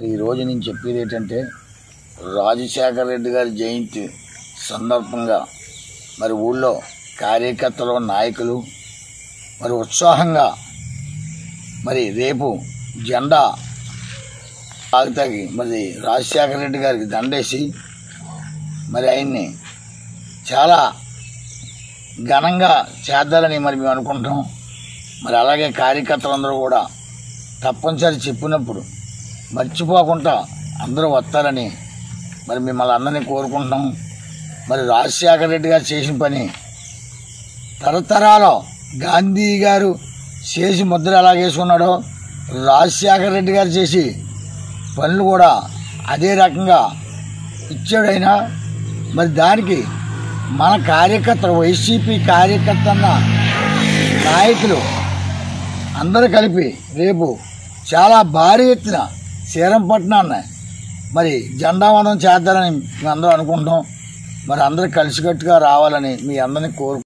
ఈ రోజు నేను చెప్పేది ఏంటంటే రాజశేఖర రెడ్డి గారి జయంతి సందర్భంగా మరి ఊళ్ళో కార్యకర్తలు నాయకులు మరి ఉత్సాహంగా మరి రేపు జెండా ఆగుతాకి మరి రాజశేఖర రెడ్డి గారికి దండేసి మరి ఆయన్ని చాలా ఘనంగా చేద్దాలని మరి మేము అనుకుంటాం మరి అలాగే కార్యకర్తలందరూ కూడా తప్పనిసరి చెప్పినప్పుడు మర్చిపోకుండా అందరూ వస్తారని మరి మిమ్మల్ని అందరినీ కోరుకుంటున్నాం మరి రాజశేఖర రెడ్డి గారు చేసిన పని తరతరాల గాంధీ గారు చేసి ముద్ర ఎలా వేసుకున్నాడో రాజశేఖర రెడ్డి గారు చేసి పనులు కూడా అదే రకంగా ఇచ్చాడైనా మరి దానికి మన కార్యకర్తలు వైసీపీ కార్యకర్తన్న నాయకులు అందరూ కలిపి రేపు చాలా భారీ ఎత్తున శ్రీరంపట్నాన్ని మరి జెండావందనం చేద్దారని మేము అందరూ అనుకుంటాం మరి అందరూ కలిసికట్టుగా రావాలని మీ అందరినీ కోరు